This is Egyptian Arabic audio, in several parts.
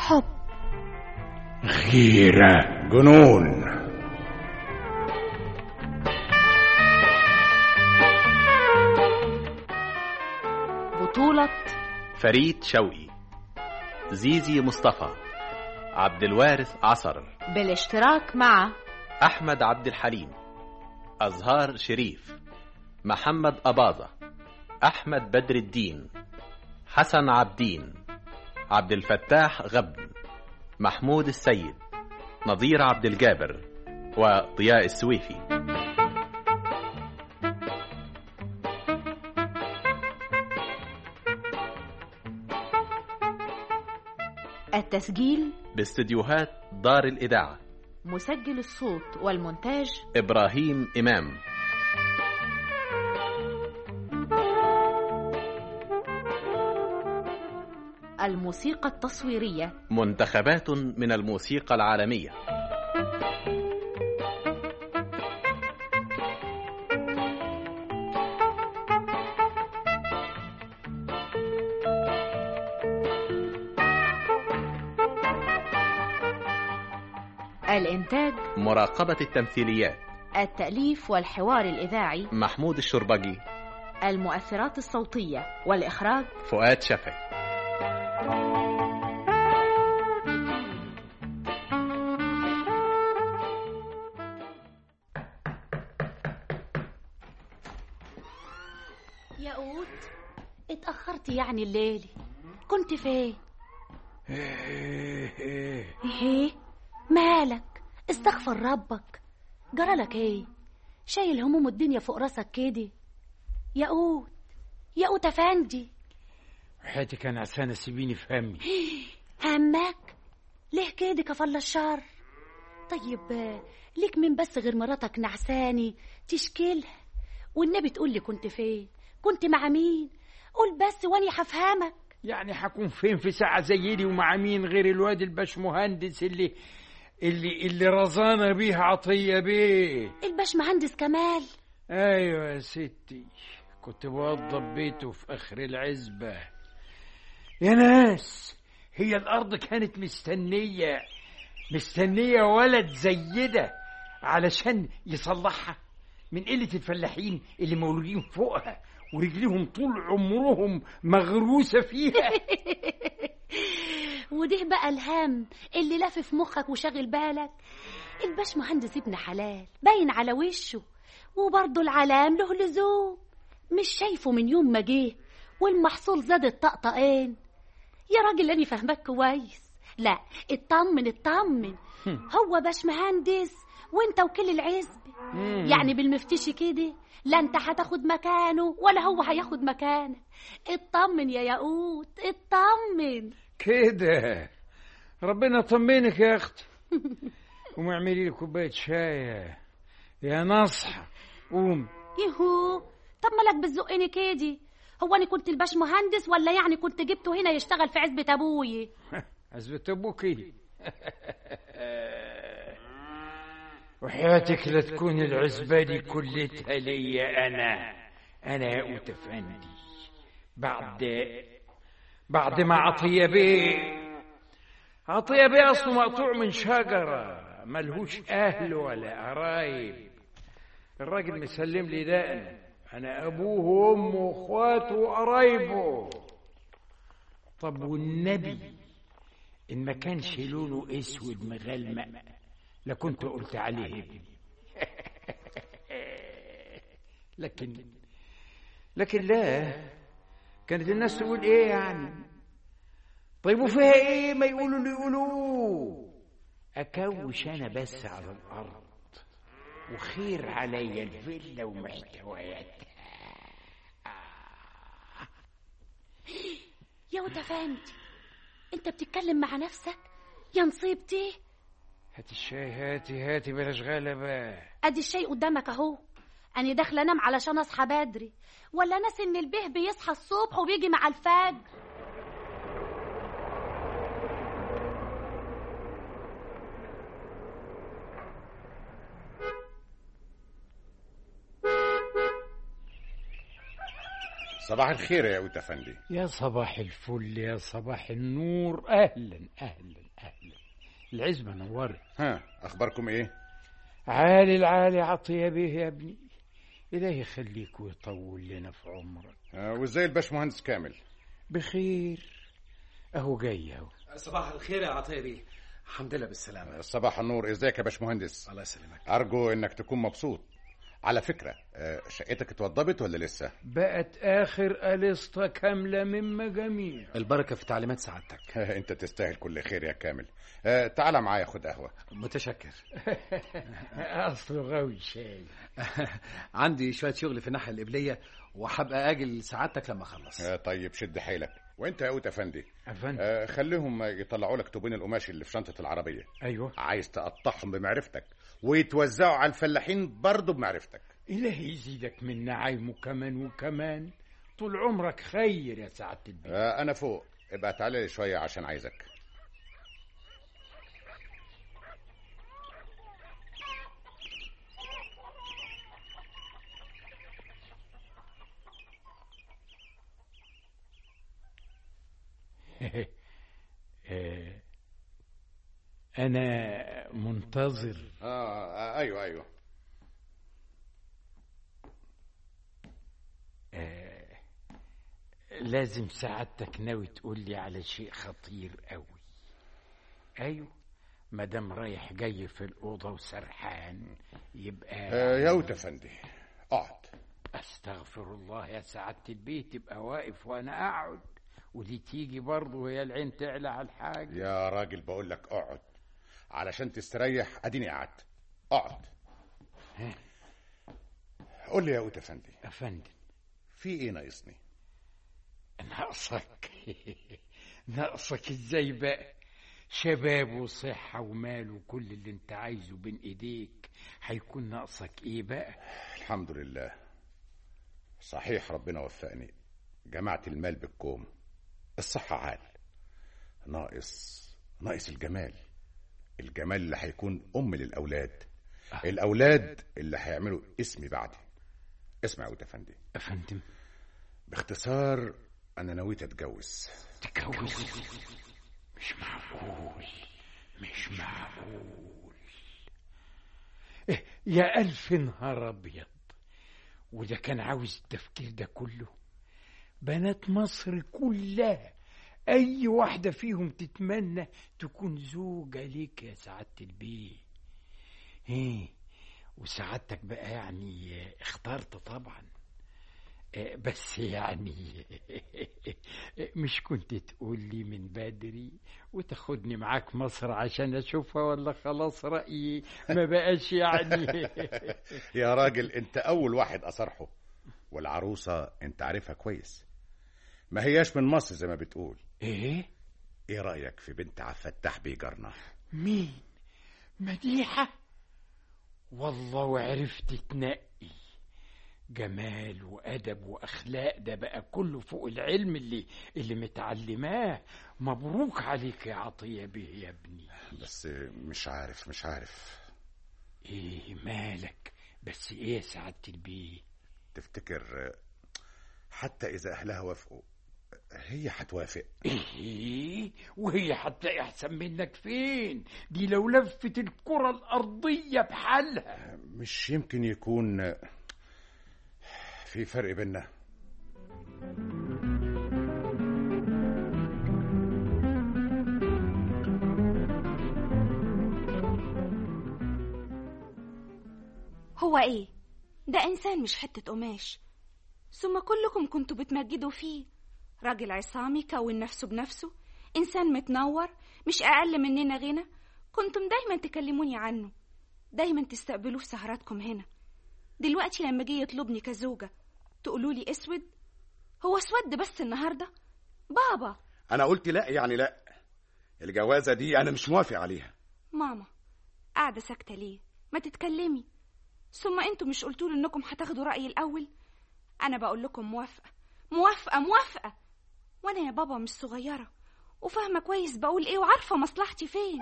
حب غيرة جنون بطولة فريد شوقي زيزي مصطفى عبد الوارث عصر بالاشتراك مع أحمد عبد الحليم أزهار شريف محمد أباظة أحمد بدر الدين حسن عبدين عبد الفتاح غبن محمود السيد نظير عبد الجابر وضياء السويفي التسجيل باستديوهات دار الإذاعة مسجل الصوت والمونتاج إبراهيم إمام الموسيقى التصويرية منتخبات من الموسيقى العالمية الإنتاج مراقبة التمثيليات التأليف والحوار الإذاعي محمود الشربجي المؤثرات الصوتية والإخراج فؤاد شفعي يا قوت اتأخرت يعني الليلة كنت فين؟ ايه مالك استغفر ربك جرالك ايه شايل هموم الدنيا فوق راسك كده يا قوت يا قوت افندي حياتك انا عسانة سيبيني في همي همك ليه كده كفل الشر طيب آه، ليك من بس غير مراتك نعساني تشكيلها والنبي تقول لي كنت فين كنت مع مين قول بس واني هفهمك يعني حكون فين في ساعة زي دي ومع مين غير الواد الباشمهندس اللي اللي اللي رزانا بيه عطية بيه الباش مهندس كمال ايوه يا ستي كنت بوضب بيته في اخر العزبة يا ناس هي الارض كانت مستنية مستنية ولد زي ده علشان يصلحها من قلة الفلاحين اللي مولودين فوقها ورجليهم طول عمرهم مغروسة فيها وده بقى الهم اللي لف في مخك وشاغل بالك الباش مهندس ابن حلال باين على وشه وبرضه العلام له لزوم مش شايفه من يوم ما جه والمحصول زاد الطقطقين يا راجل أنا فاهمك كويس لا اطمن اطمن هو باش مهندس وانت وكل العزب يعني بالمفتشي كده لا انت هتاخد مكانه ولا هو هياخد مكانك اطمن يا ياقوت اطمن كده ربنا يطمنك يا اختي قومي اعملي لي كوبايه شاي يا نصحى قوم يهو طب مالك بتزقني كده هو انا كنت الباش مهندس ولا يعني كنت جبته هنا يشتغل في عزبة ابوي عزبة ابوكي وحياتك لا تكون العزبة دي كلتها ليا أنا أنا يا قوت أفندي بعد بعد ما عطية بيه عطية بيه أصله مقطوع من شجرة ملهوش أهل ولا قرايب الراجل مسلم لي دقن أنا أبوه وأمه وأخواته وقرايبه طب والنبي إن ما كانش لونه أسود مغلمق لكنت قلت عليه ابني لكن لكن لا كانت الناس تقول ايه يعني طيب وفيها ايه ما يقولوا اللي يقولوه اكوش انا بس على الارض وخير عليا الفيلا ومحتوياتها يا ود افندي انت بتتكلم مع نفسك يا نصيبتي هاتي الشاي هاتي هاتي بلاش غلبة ادي الشيء قدامك اهو انا داخله انام علشان اصحى بدري ولا ناس ان البيه بيصحى الصبح وبيجي مع الفجر صباح الخير يا قوت افندي يا صباح الفل يا صباح النور اهلا اهلا العزبة نورت ها اخباركم ايه عالي العالي عطية بيه يا ابني إلهي يخليك ويطول لنا في عمرك آه، وازاي الباشمهندس كامل بخير أهو جاي أهو صباح الخير يا عطيه بيه الحمد لله بالسلامه صباح النور ازيك يا باشمهندس الله يسلمك ارجو انك تكون مبسوط على فكرة آه، شقتك اتوضبت ولا لسه بقت آخر ألسطة كاملة من مجاميع البركه في تعليمات سعادتك انت تستاهل كل خير يا كامل آه، تعال معايا خد قهوة متشكر أصله غاوي شاي عندي شويه شغل في الناحيه القبليه وهبقى اجي لسعادتك لما اخلص آه، طيب شد حيلك وانت يا قوت افندي أفندم آه، خليهم يطلعوا لك طوبين القماش اللي في شنطة العربية أيوه عايز تقطعهم بمعرفتك ويتوزعوا على الفلاحين برضه بمعرفتك إلهي يزيدك من نعيمه كمان وكمان طول عمرك خير يا سعادة البيت آه، انا فوق ابقى تعالى لي شوية عشان عايزك آه، أنا منتظر آه, آه ايوه ايوه آه، لازم سعادتك ناوي تقول لي على شيء خطير قوي ايوه مادام رايح جاي في الاوضه وسرحان يبقى آه يا قوت افندي اقعد استغفر الله يا سعاده البيت تبقى واقف وانا اقعد ودي تيجي برضه وهي العين تعلى على الحاجه يا راجل بقول لك اقعد علشان تستريح اديني قعدت اقعد قول لي يا قوت افندي افندم في ايه ناقصني ناقصك ناقصك ازاي بقى شباب وصحة ومال وكل اللي انت عايزه بين ايديك هيكون ناقصك ايه بقى الحمد لله صحيح ربنا وفقني جمعت المال بالكوم الصحة عال ناقص ناقص الجمال الجمال اللي هيكون أم للأولاد الأولاد اللي هيعملوا اسمي بعدي اسمع يا ود أفندي افندم باختصار أنا نويت أتجوز تتجوز مش معقول مش معقول إيه يا ألف نهار أبيض وده كان عاوز التفكير ده كله بنات مصر كلها أي واحدة فيهم تتمنى تكون زوجة ليك يا سعادة البيه ايه وسعادتك بقى يعني آه، اخترت طبعا آه، بس يعني مش كنت تقول لي من بدري وتاخدني معاك مصر عشان اشوفها ولا خلاص رأيي ما بقاش يعني يا راجل أنت أول واحد أصرحه والعروسة أنت عارفها كويس ما هياش من مصر زي ما بتقول ايه إيه رأيك في بنت عبد الفتاح بيجرنا مين مديحة والله وعرفت تنقي جمال وأدب وأخلاق ده بقى كله فوق العلم اللي اللي متعلماه مبروك عليك يا عطية بيه يا ابني بس مش عارف مش عارف ايه مالك بس ايه يا سعادة البيه تفتكر حتى إذا أهلها وافقوا هي هتوافق ايه وهي هتلاقي احسن منك فين دي لو لفت الكرة الارضية بحالها مش يمكن يكون في فرق بيننا هو ايه ده انسان مش حتة قماش ثم كلكم كنتوا بتمجدوا فيه راجل عصامي كون نفسه بنفسه انسان متنور مش اقل مننا غنى كنتم دايما تكلموني عنه دايما تستقبلوه في سهراتكم هنا دلوقتي لما جه يطلبني كزوجة تقولوا لي اسود هو اسود بس النهارده بابا انا قلت لا يعني لا الجوازه دي انا مش موافق عليها ماما قاعدة ساكتة ليه ما تتكلمي ثم انتوا مش قلتوا انكم هتاخدوا رأيي الأول أنا بقول لكم موافقة موافقة موافقة وأنا يا بابا مش صغيرة وفاهمة كويس بقول ايه وعارفة مصلحتي فين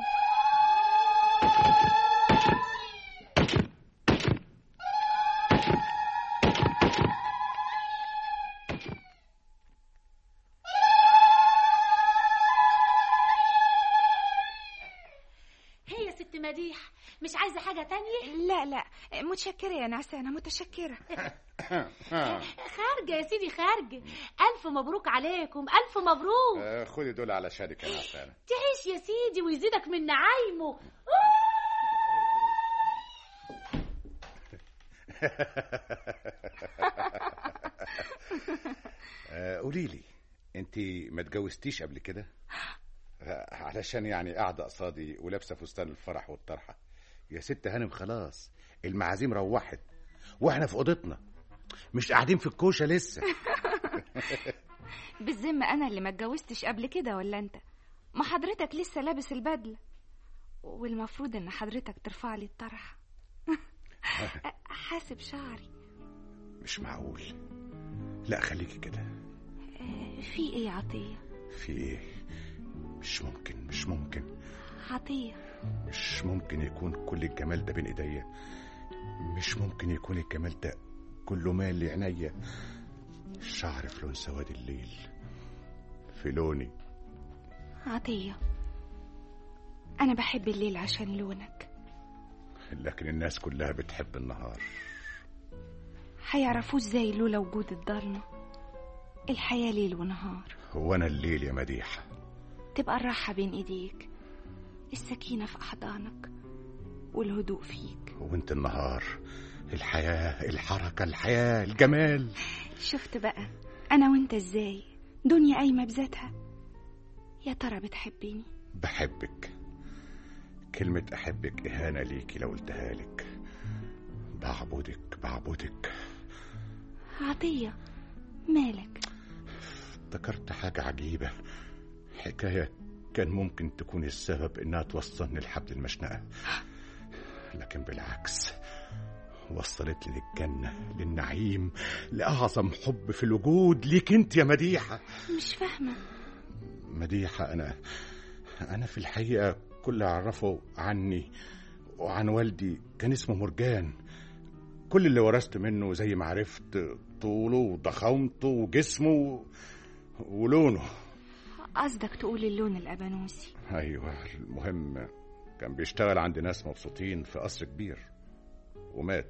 ست مديح مش عايزة حاجة تانية لا لا متشكرة يا نعسانة متشكرة خارجة يا سيدي خارجة ألف مبروك عليكم ألف مبروك آه، خدي دول على شارك يا نعسانة تعيش يا سيدي ويزيدك من نعايمه آه، قولي لي انت ما اتجوزتيش قبل كده آه، علشان يعني قاعده قصادي ولابسه فستان الفرح والطرحه يا ست هانم خلاص المعازيم روحت واحنا في اوضتنا مش قاعدين في الكوشه لسه بالذمة أنا اللي ما اتجوزتش قبل كده ولا أنت ما حضرتك لسه لابس البدلة والمفروض إن حضرتك ترفع لي الطرح حاسب شعري مش معقول لا خليكي كده في إيه عطية في ايه مش ممكن مش ممكن عطية مش ممكن يكون كل الجمال ده بين ايديا مش ممكن يكون الجمال ده كله مال لعينيا الشعر في لون سواد الليل في لوني عطية أنا بحب الليل عشان لونك لكن الناس كلها بتحب النهار هيعرفوه ازاي لولا وجود الضلمة الحياة ليل ونهار هو انا الليل يا مديحه تبقى الراحة بين ايديك السكينة في أحضانك والهدوء فيك وانت النهار الحياه الحركه الحياه الجمال شفت بقى أنا وأنت ازاي دنيا قايمة بذاتها يا ترى بتحبيني بحبك كلمة أحبك إهانة ليكي لو قلتها لك بعبدك بعبدك عطية مالك افتكرت حاجة عجيبة حكاية كان ممكن تكون السبب إنها توصلني لحبل المشنقة لكن بالعكس وصلت لي للجنة للنعيم لأعظم حب في الوجود ليك أنت يا مديحة مش فاهمة مديحة أنا أنا في الحقيقة كل اللي أعرفه عني وعن والدي كان اسمه مرجان كل اللي ورثت منه زي ما عرفت طوله وضخامته وجسمه ولونه قصدك تقول اللون الأبانوسي أيوة المهم كان بيشتغل عند ناس مبسوطين في قصر كبير ومات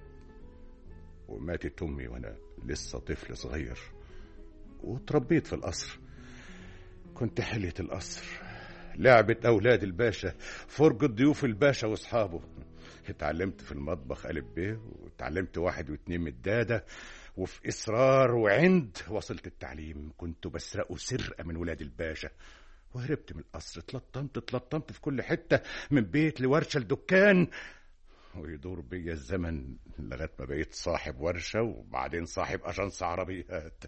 وماتت أمي وأنا لسه طفل صغير وتربيت في القصر كنت حلية القصر لعبة أولاد الباشا فرجة ضيوف الباشا وأصحابه اتعلمت في المطبخ ألف ب واتعلمت واحد واتنين من الدادة وفي إصرار وعند وصلت التعليم كنت بسرقه سرقة من ولاد الباشا وهربت من القصر اتلطمت اتلطمت في كل حتة من بيت لورشة لدكان ويدور بيا الزمن لغاية ما بقيت صاحب ورشة وبعدين صاحب أجنس عربيات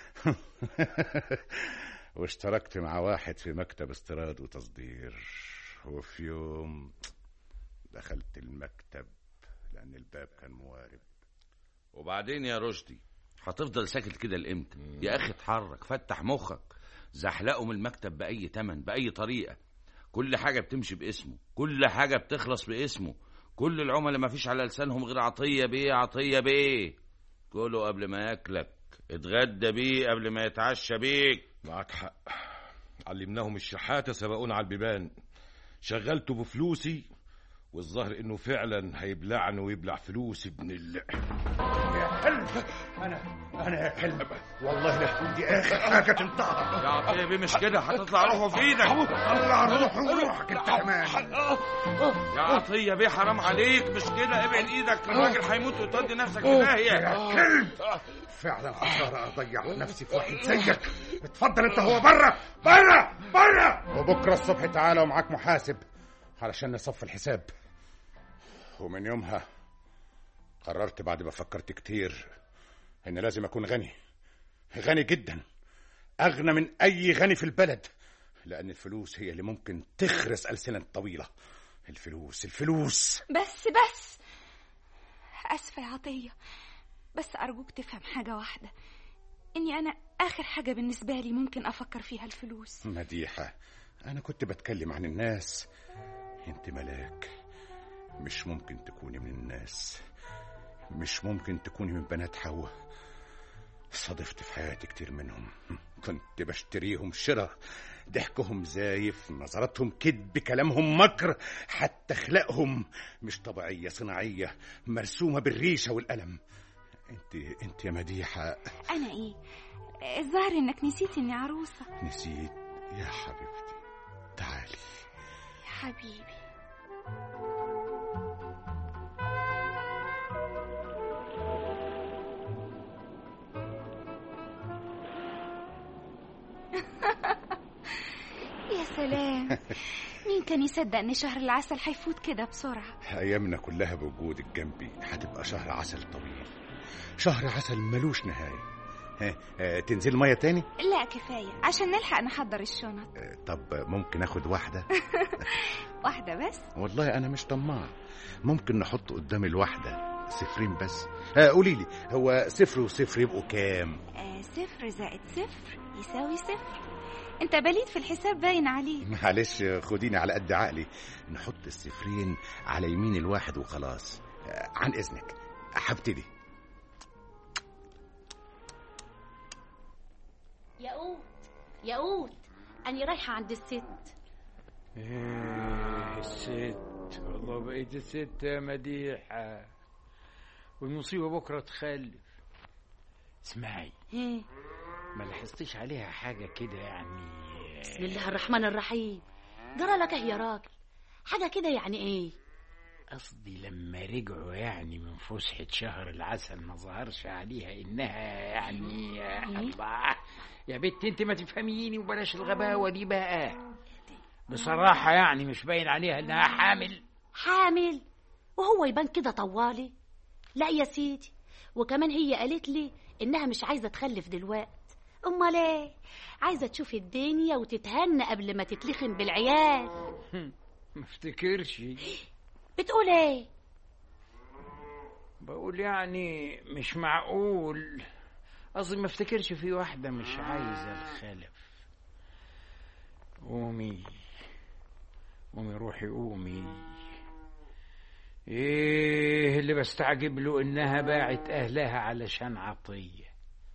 واشتركت مع واحد في مكتب استيراد وتصدير وفي يوم دخلت المكتب لأن الباب كان موارب وبعدين يا رشدي هتفضل ساكت كده لامتى يا اخي اتحرك فتح مخك زحلقه من المكتب باي تمن باي طريقه كل حاجه بتمشي باسمه كل حاجه بتخلص باسمه كل العملاء ما فيش على لسانهم غير عطيه بيه عطيه بيه كله قبل ما ياكلك اتغدى بيه قبل ما يتعشى بيك معك حق علمناهم الشحاتة سبقونا على البيبان شغلته بفلوسي والظاهر انه فعلا هيبلعني ويبلع فلوسي ابن ال أنا أنا يا كلب والله لا تكون دي آخر حاجة تنطقها يا عطيه بيه مش كده هتطلع روحه في ايدك طلع روحي وروحك أنت كمان يا عطيه بيه حرام عليك مش كده ابعد ايدك الراجل هيموت وتودي نفسك في داهيه يا كلب فعلا خسارة أضيع نفسي في واحد زيك اتفضل أنت هو بره بره بره وبكرة الصبح تعالى ومعاك محاسب علشان نصف الحساب ومن يومها قررت بعد ما فكرت كتير إن لازم أكون غني غني جدا أغنى من أي غني في البلد لأن الفلوس هي اللي ممكن تخرس ألسنة طويلة الفلوس الفلوس بس بس أسفة يا عطية بس أرجوك تفهم حاجة واحدة إني أنا آخر حاجة بالنسبة لي ممكن أفكر فيها الفلوس مديحة أنا كنت بتكلم عن الناس أنت ملاك مش ممكن تكوني من الناس مش ممكن تكوني من بنات حواء صادفت في حياتي كتير منهم كنت بشتريهم شراء ضحكهم زايف نظراتهم كذب كلامهم مكر حتى اخلاقهم مش طبيعيه صناعيه مرسومه بالريشه والقلم انت انت يا مديحه انا ايه الظاهر انك نسيت اني عروسه نسيت يا حبيبتي تعالي يا حبيبي يا سلام مين كان يصدق ان شهر العسل هيفوت كده بسرعه ايامنا كلها بوجودك جنبي هتبقى شهر عسل طويل شهر عسل ملوش نهايه ها آه، تنزل ميه تاني لا كفايه عشان نلحق نحضر الشنط آه، طب ممكن اخد واحده واحده بس والله انا مش طماع ممكن نحط قدام الواحده صفرين بس آه قولي لي هو صفر وصفر يبقوا كام آه صفر زائد صفر يساوي صفر انت بليد في الحساب باين عليك معلش خديني على قد عقلي نحط الصفرين على يمين الواحد وخلاص آه، عن اذنك هبتدي ياقوت ياقوت أني رايحة عند الست ايه الست والله بقيت الست يا مديحة والمصيبة بكرة تخلف اسمعي ايه ما لاحظتيش عليها حاجة كده يعني بسم الله الرحمن الرحيم جرى لك إيه يا راجل حاجة كده يعني ايه قصدي لما رجعوا يعني من فسحة شهر العسل ما ظهرش عليها إنها يعني الله يا بنت أنت ما تفهميني وبلاش الغباوة دي بقى بصراحة يعني مش باين عليها إنها حامل حامل وهو يبان كده طوالي لا يا سيدي وكمان هي قالت لي انها مش عايزه تخلف دلوقت امال ايه عايزه تشوف الدنيا وتتهنى قبل ما تتلخم بالعيال ما افتكرش بتقول ايه بقول يعني مش معقول قصدي ما افتكرش في واحدة مش عايزة الخلف قومي قومي روحي قومي ايه اللي بستعجب له انها باعت اهلها علشان عطية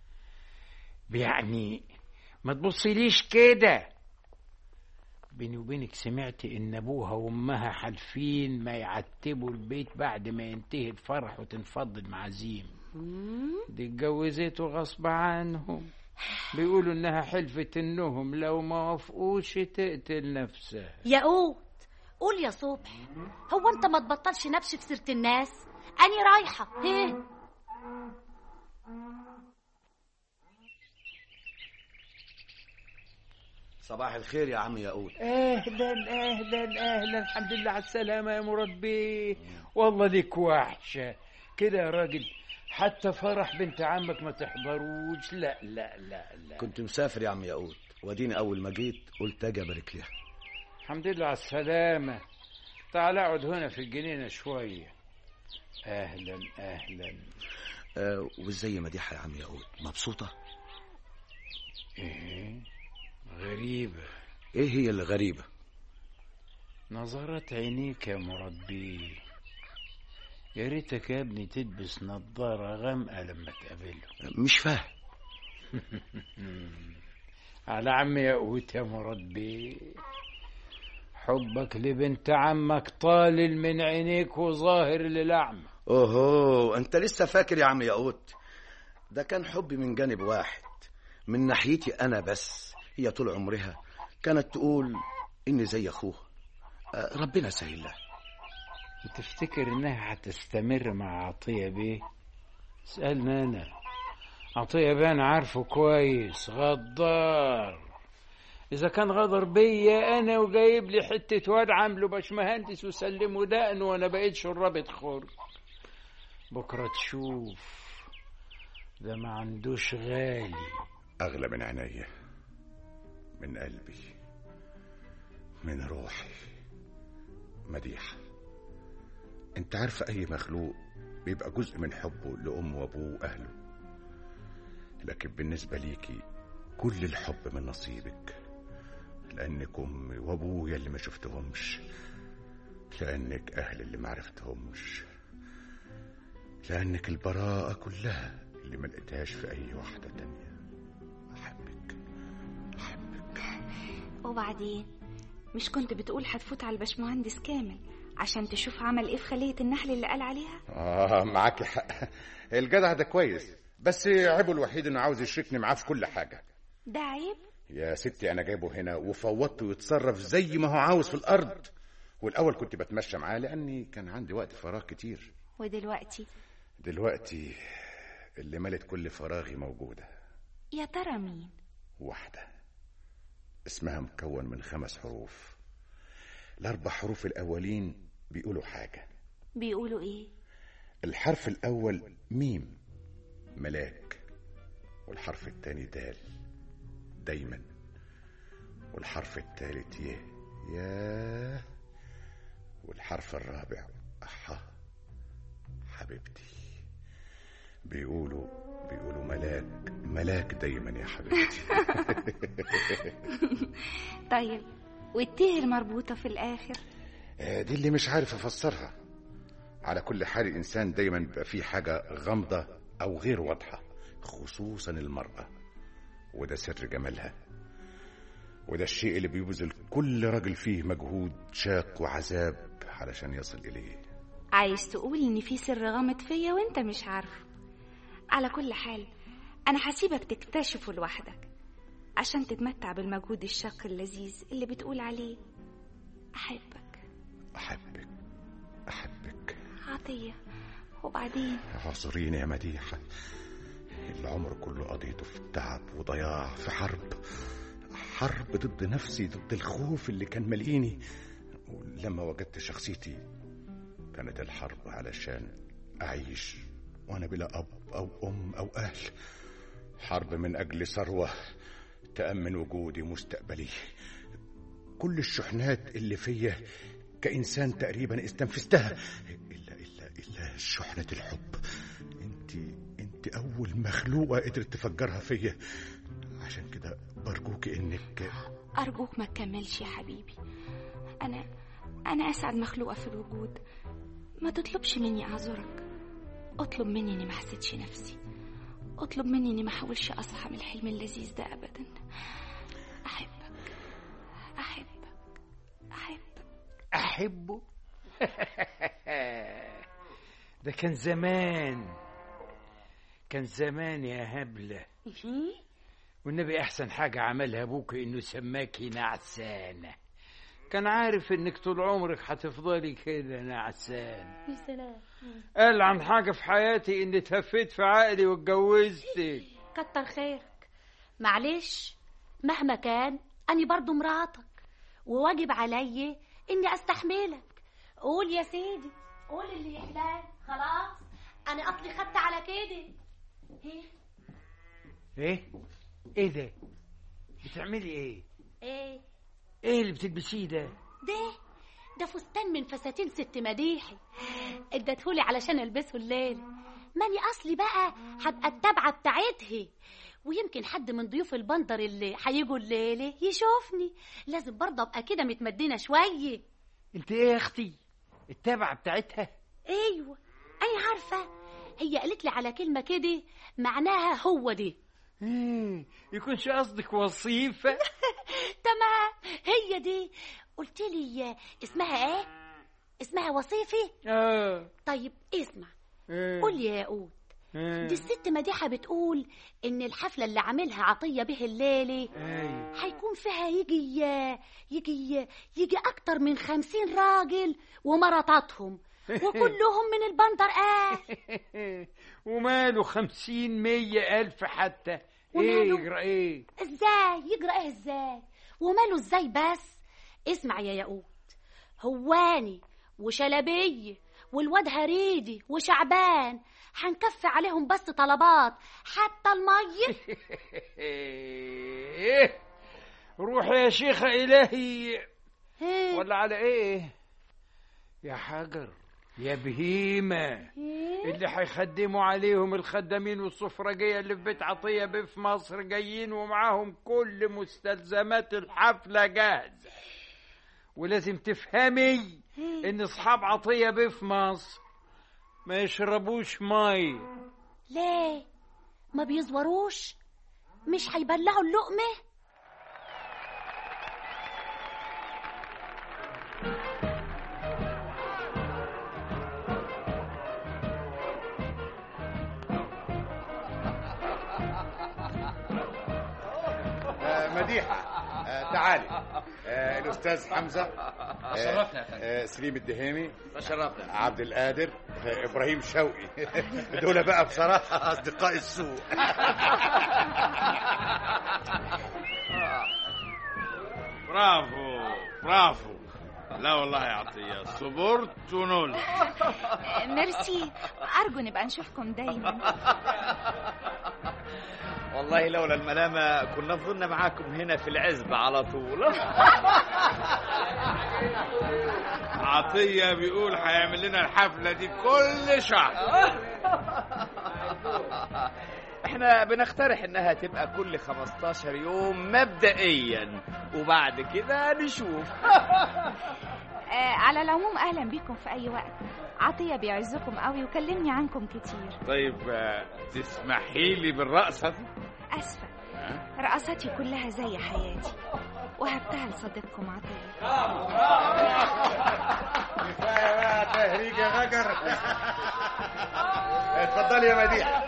يعني ما تبصيليش كده بيني وبينك سمعت ان ابوها وامها حالفين ما يعتبوا البيت بعد ما ينتهي الفرح وتنفض المعازيم دي اتجوزته غصب عنهم بيقولوا انها حلفت انهم لو ما وافقوش تقتل نفسها ياقوت قول يا صبح هو انت ما تبطلش نبش في سيره الناس اني رايحه ايه صباح الخير يا عم ياقوت اهلا اهلا اهلا الحمد لله على السلامة يا مربي والله ديك وحشة كده يا راجل حتى فرح بنت عمك ما تحضروش لا لا لا لا كنت مسافر يا عم ياقوت واديني اول ما جيت قلت اجي ابارك لها الحمد لله على السلامة تعال اقعد هنا في الجنينة شوية اهلا اهلا آه وازاي مديحه يا عم ياقوت مبسوطه ايه غريبة ايه هي اللي غريبه نظرات عينيك يا مربي يا ريتك يا ابني تلبس نظارة غامقة لما تقابله مش فاهم على عمي ياقوت يا مربي حبك لبنت عمك طالل من عينيك وظاهر للأعمى اوهو انت لسه فاكر يا عم ياقوت ده كان حبي من جانب واحد من ناحيتي انا بس هي طول عمرها كانت تقول اني زي اخوها آه، ربنا يسهل لها تفتكر انها هتستمر مع عطية بيه اسألني انا عطية بيه انا عارفه كويس غدار اذا كان غدر بيا انا وجايب لي حتة واد عامله باشمهندس وسلمه دقن وانا بقيت شرابة خر بكرة تشوف ده ما عندوش غالي أغلى من عينيا من قلبي من روحي مديحة انت عارفة أي مخلوق بيبقى جزء من حبه لأمه وأبوه وأهله لكن بالنسبة ليكي كل الحب من نصيبك لأنك أمي وأبويا اللي ما شفتهمش لأنك أهل اللي ما عرفتهمش لأنك البراءة كلها اللي ما لقيتهاش في أي واحدة تانية أحبك أحبك وبعدين مش كنت بتقول هتفوت على الباشمهندس كامل عشان تشوف عمل ايه في خلية النحل اللي قال عليها اه معاك حق الجدع ده كويس بس عيبه الوحيد انه عاوز يشركني معاه في كل حاجه ده عيب يا ستي انا جايبه هنا وفوضته يتصرف زي ما هو عاوز في الارض والاول كنت بتمشى معاه لاني كان عندي وقت فراغ كتير ودلوقتي دلوقتي اللي ملت كل فراغي موجوده يا ترى مين واحده اسمها مكون من خمس حروف الاربع حروف الاولين بيقولوا حاجه بيقولوا ايه الحرف الاول ميم ملاك والحرف الثاني دال دايما والحرف الثالث ي ياه والحرف الرابع أحا حبيبتي بيقولوا بيقولوا ملاك ملاك دايما يا حبيبتي طيب والتيه المربوطة في الآخر آه، دي اللي مش عارف أفسرها على كل حال الإنسان دايما بيبقى فيه حاجة غامضة أو غير واضحة خصوصا المرأة وده سر جمالها وده الشيء اللي بيبذل كل راجل فيه مجهود شاق وعذاب علشان يصل إليه عايز تقول إن في سر غامض فيا وأنت مش عارفه على كل حال أنا هسيبك تكتشفه لوحدك عشان تتمتع بالمجهود الشاق اللذيذ اللي بتقول عليه أحبك أحبك أحبك عطية وبعدين اعذريني يا مديحة العمر كله قضيته في تعب وضياع في حرب حرب ضد نفسي ضد الخوف اللي كان مليني ولما وجدت شخصيتي كانت الحرب علشان أعيش وأنا بلا أب أو أم أو أهل حرب من أجل ثروة تأمن وجودي ومستقبلي كل الشحنات اللي فيا كإنسان تقريبا استنفذتها إلا إلا إلا شحنة الحب أنت أنت أول مخلوقة قدرت تفجرها فيا عشان كده برجوك إنك أرجوك ما تكملش يا حبيبي أنا أنا أسعد مخلوقة في الوجود ما تطلبش مني أعذرك اطلب مني إني ما حسيتش نفسي اطلب مني إني ما أحاولش أصحى من الحلم اللذيذ ده أبدا أحبك أحبك أحبك أحبه ده كان زمان كان زمان يا هبلة والنبي أحسن حاجة عملها أبوك إنه سماكي نعسانة كان عارف إنك طول عمرك هتفضلي كده نعسانة يا سلام قال عن حاجة في حياتي إني تهفيت في عقلي واتجوزتك كتر خيرك معلش مهما كان أني برضو مراتك وواجب علي إني أستحملك قول يا سيدي قول اللي يحلاك خلاص أنا أصلي خدت على كده إيه إيه؟ إيه ده؟ بتعملي إيه؟ إيه إيه اللي بتلبسيه ده؟ ده ده فستان من فساتين ست مديحي ادتهولي علشان البسه الليلة ماني اصلي بقى هبقى التابعة بتاعتها ويمكن حد من ضيوف البندر اللي هيجوا الليلة يشوفني لازم برضه ابقى كده متمدنة شوية أنت إيه يا أختي؟ التابعة بتاعتها؟ ايوه انا عارفة هي قالت لي على كلمة كده معناها هو دي إيه يكونش قصدك وصيفة؟ تمام هي دي قلت لي اسمها ايه اسمها وصيفي آه طيب اسمع إيه؟ قول لي يا ياقوت إيه؟ دي الست مديحة بتقول إن الحفلة اللي عاملها عطية به الليلة أيوة. هيكون فيها يجي يجي يجي أكتر من خمسين راجل ومراتاتهم وكلهم من البندر آه وماله خمسين مية ألف حتى إيه وماله؟ يجرى إيه؟ ازاي يجرى ايه ازاي وماله ازاي بس اسمع يا ياقوت هواني وشلبية والواد هريدي وشعبان هنكفي عليهم بس طلبات حتى المية إيه روح يا شيخة إلهي إيه؟ ولا على إيه؟ يا حجر يا بهيمة اللي هيخدموا عليهم الخدامين والسفرجية اللي في بيت عطية بيه في مصر جايين ومعاهم كل مستلزمات الحفلة جاهزة ولازم تفهمي ان اصحاب عطية بيه في مصر ما يشربوش مي ليه ما بيزوروش مش هيبلعوا اللقمة مديحه آه تعالي آه الاستاذ حمزه آه تشرفنا يا فندم. آه سليم الدهيمي تشرفنا عبد القادر آه ابراهيم شوقي دول بقى بصراحه اصدقاء السوء برافو برافو لا والله يا عطية صبرت ونول ميرسي أرجو نبقى نشوفكم دايما والله لولا الملامة كنا فضلنا معاكم هنا في العزبة على طول عطية بيقول هيعمل لنا الحفلة دي كل شهر احنا بنقترح انها تبقى كل 15 يوم مبدئيا وبعد كده نشوف آه على العموم أهلا بيكم في أي وقت عطية بيعزكم قوي وكلمني عنكم كتير طيب آه، تسمحي لي بالرقصة دي أسفة رقصاتي كلها زي حياتي وهبتها لصديقكم عطية كفايه بقى تهريج يا غجر اتفضلي يا مديحه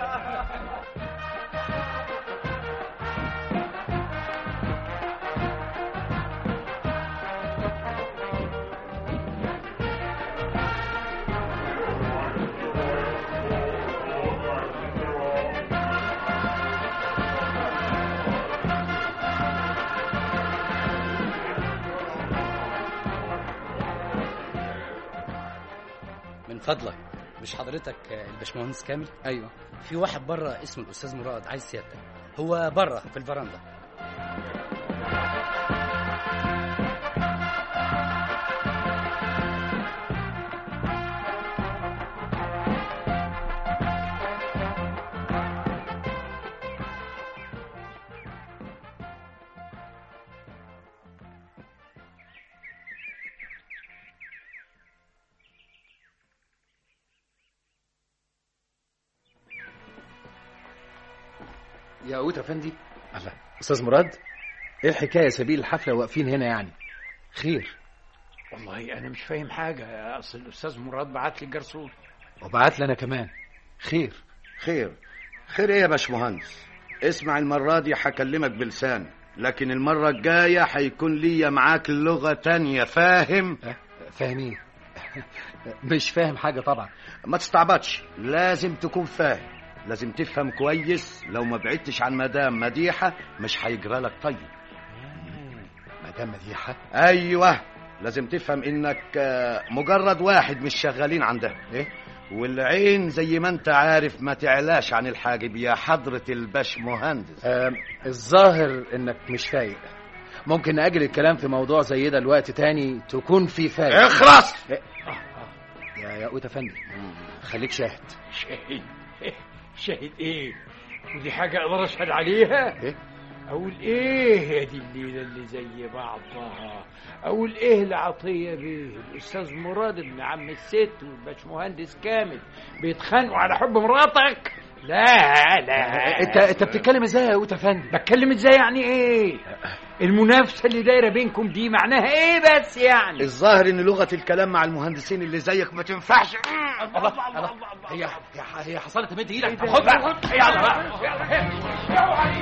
من فضلك مش حضرتك الباشمهندس كامل ايوه في واحد بره اسمه الاستاذ مراد عايز سيادتك هو بره في الفرندا يا قوت افندي الله استاذ مراد ايه الحكايه سبيل الحفله واقفين هنا يعني خير والله انا مش فاهم حاجه اصل الاستاذ مراد بعت لي الجرسون وبعت لي انا كمان خير خير خير ايه يا باشمهندس اسمع المرة دي هكلمك بلسان لكن المرة الجاية هيكون ليا معاك لغة تانية فاهم فاهم ايه مش فاهم حاجه طبعا ما تستعبطش لازم تكون فاهم لازم تفهم كويس لو ما بعدتش عن مدام مديحة مش هيجرى لك طيب مدام مديحه ايوه لازم تفهم انك آه، مجرد واحد مش شغالين عندها ايه والعين زي ما انت عارف ما تعلاش عن الحاجب يا حضرة الباش مهندس آه الظاهر انك مش فايق ممكن نأجل الكلام في موضوع زي ده لوقت تاني تكون في فايق اخرس إيه؟ يا يا قوت افندي خليك شاهد شاهد شاهد ايه ودي حاجه اقدر اشهد عليها ايه اقول ايه يا دي الليله اللي زي بعضها اقول ايه لعطيه بيه الاستاذ مراد ابن عم الست والباشمهندس كامل بيتخانقوا على حب مراتك لا لا انت انت بتتكلم ازاي يا قوت افندي بتكلم ازاي يعني ايه المنافسه اللي دايره بينكم دي معناها ايه بس يعني الظاهر ان لغة الكلام مع المهندسين اللي زيك ما تنفعش الله الله هي هي هي حصلت تمد ايدك طب خد خد بقى بقى يلا بقى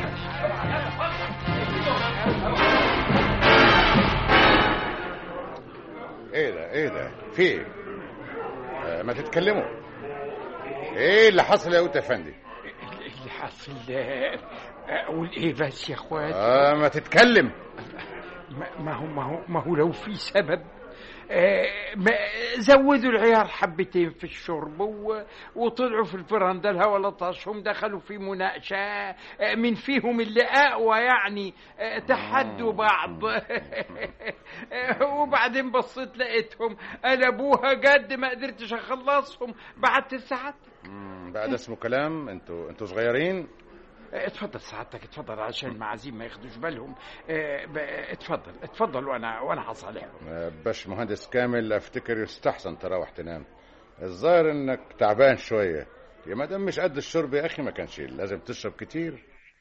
ايه ده ايه ده في ايه آه ما تتكلموا ايه اللي حصل يا قوت افندي اللي حصل ده اقول ايه بس يا اخوات آه ما تتكلم ما- ما هو ما هو ما هو لو في سبب آه، ما- زودوا العيال حبتين في الشرب و- وطلعوا في الفرندا الهوا لطشهم دخلوا في مناقشة آه، من فيهم اللي أقوى يعني آه، تحدوا بعض آه، وبعدين بصيت لقيتهم قلبوها جد ما قدرتش أخلصهم بعت ساعتك مم، بقى ده اسمه كلام انتوا انتوا صغيرين اتفضل سعادتك اتفضل عشان المعازيم ما ياخدوش بالهم اه، ب- اتفضل اتفضل وانا وانا هصالحهم آه، باش مهندس كامل افتكر يستحسن تروح تنام الظاهر انك تعبان شويه يا مدام مش قد الشرب يا اخي ما كانش لازم تشرب كتير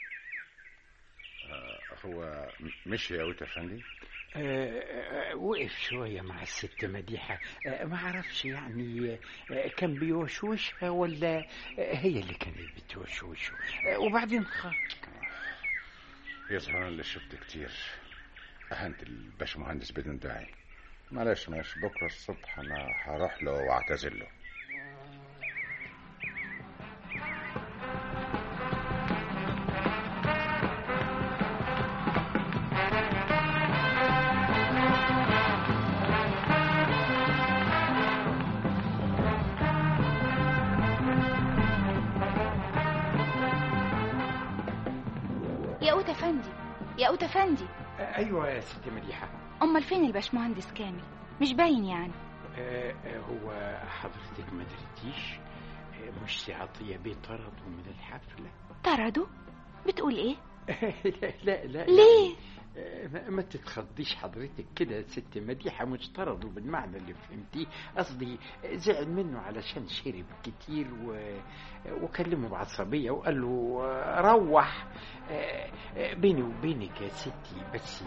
آه، هو م- مشي يا قوت افندي اه، اه، وقف شوية مع الست مديحة اه، ما عرفش يعني اه، كان بيوشوشها ولا اه، هي اللي كانت بتوشوشه اه، وبعدين خ... يظهر اللي شفت كتير أهنت الباشمهندس بدون داعي معلش ماشي بكرة الصبح أنا هروح له وأعتذر له يا قوت افندي يا قوت افندي ايوه يا ست مديحه امال فين الباشمهندس كامل مش باين يعني آه، آه، هو حضرتك ما درتيش آه، مش سعطية بيه طردوا من الحفلة طردوا بتقول ايه لا لا لا ليه؟ آه، ما- ما تتخضيش حضرتك كده يا ست مديحة مش طردوا بالمعنى اللي فهمتيه قصدي زعل منه علشان شرب كتير و... وكلمه بعصبية وقال له آه، روح آه، آه، بيني وبينك يا ستي بس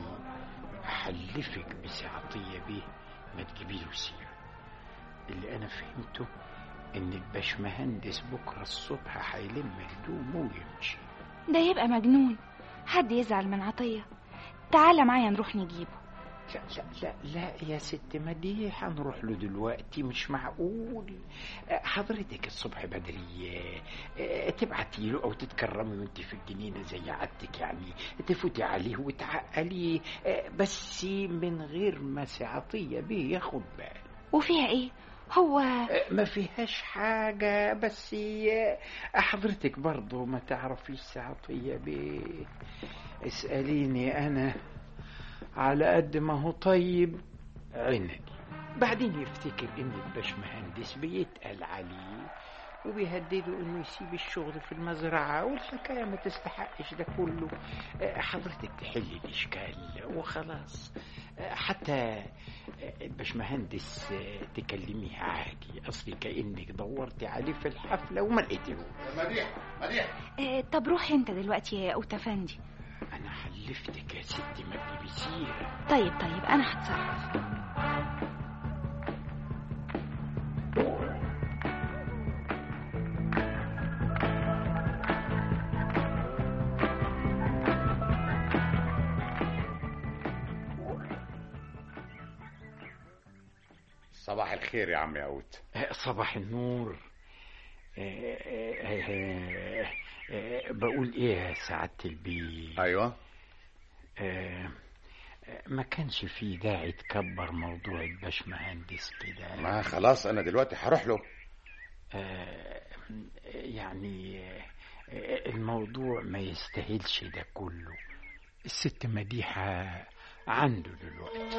أحلفك بسعطية بيه ما تجيبي له سيرة اللي أنا فهمته إن الباشمهندس بكرة الصبح هيلم هدومه ويمشي ده يبقى مجنون حد يزعل من عطية تعالى معايا نروح نجيبه لا لا لا لا يا ست مديح هنروح له دلوقتي مش معقول آه، حضرتك الصبح بدري آه، آه، تبعتي له او تتكرمي وانت في الجنينه زي عادتك يعني تفوتي عليه وتعقليه آه، بس من غير ما سعطيه بيه ياخد باله وفيها ايه هو آه، ما فيهاش حاجة بس آه، حضرتك برضو ما تعرفيش سعطية بيه اسأليني أنا على قد ما هو طيب عندي بعدين يفتكر إن الباشمهندس بيتقل عليه وبيهدده انه يسيب الشغل في المزرعة والحكاية ما تستحقش ده كله آه، حضرتك تحل الاشكال وخلاص آه، حتى آه، الباشمهندس آه، تكلميه عادي اصلي كأنك دورتي عليه في الحفلة وما لقيتيهوش مديح مديح آه طب روح انت دلوقتي يا قوت افندي انا حلفتك يا ستي ما تجيبي سيرة طيب طيب انا هتصرف صباح الخير يا عم ياقوت آه، صباح النور آه، آه، آه، آه، بقول ايه يا سعادة البيه ايوه آه، آه، ما كانش فيه داعي تكبر موضوع الباشمهندس كده ما خلاص انا دلوقتي هروح له آه، يعني آه، الموضوع ما يستاهلش ده كله الست مديحة عنده دلوقتي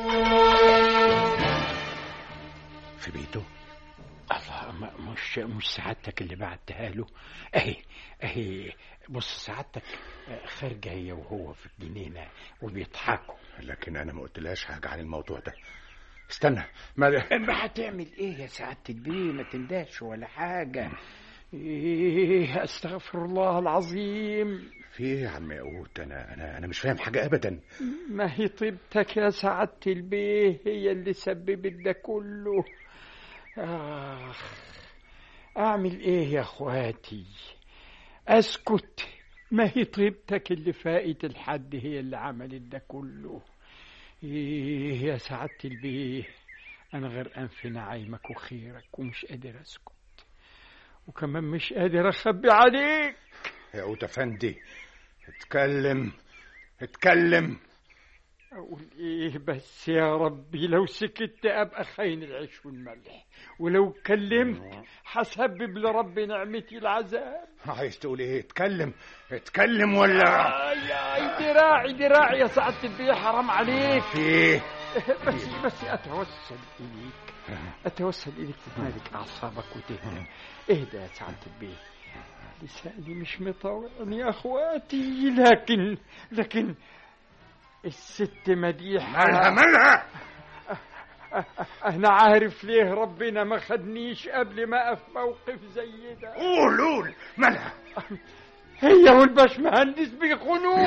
في بيته الله ما- مش مش سعادتك اللي بعتها له اهي اهي بص سعادتك آه، خارجه هي وهو في الجنينه وبيضحكوا لكن انا ما قلتلهاش حاجه عن الموضوع ده استنى ما ما هتعمل ايه يا سعاده البيه ما تندهش ولا حاجه ايه استغفر الله العظيم في ايه يا عم ياقوت انا انا انا مش فاهم حاجه ابدا ما هي طيبتك يا سعادة البيه هي اللي سببت ده كله آخ أعمل إيه يا أخواتي أسكت ما هي طيبتك اللي فائت الحد هي اللي عملت ده كله إيه يا سعادة البيه أنا غرقان في نعيمك وخيرك ومش قادر أسكت وكمان مش قادر أخبي عليك ياقوت افندي اتكلم اتكلم أقول إيه بس يا ربي لو سكت أبقى خاين العيش والملح ولو كلمت حسبب لرب نعمتي العذاب عايز تقول ايه اتكلم اتكلم ولا آي آي دراعي دراعي يا سعادة البيه حرام عليك في ايه بس بس أتوسل إليك أتوسل إليك تتمالك أعصابك وتهدى اهدى يا سعادة البيه لساني مش مطوعني يا أخواتي لكن لكن الست مديحة مالها مالها أنا عارف ليه ربنا ما خدنيش قبل ما أقف موقف زي ده قول قول مالها هي والباشمهندس بيخونوه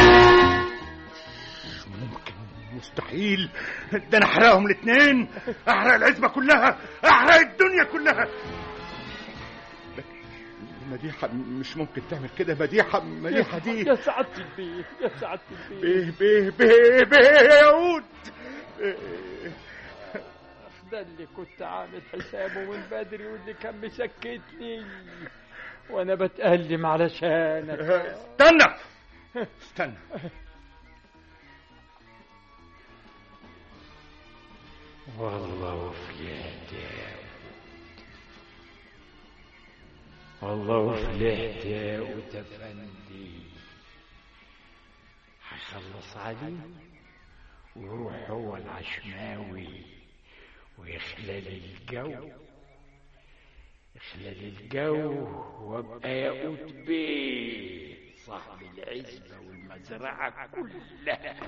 ممكن مستحيل ده انا احرقهم الاثنين احرق العزبه كلها احرق الدنيا كلها مديحة مش ممكن تعمل كده مديحة مديحة دي يا سعادة البيه يا سعادة البيه بيه بيه بيه بيه يا يهود ده اللي كنت عامل حسابه من بدري واللي كان مسكتني وانا بتألم علشانك استنى استنى والله وفلحت يا والله وفلحت يا وتفندي هيخلص علي ويروح هو العشماوي ويخلل الجو يخلل الجو وابقى ياقوت بيه صاحب العزبة والمزرعة كلها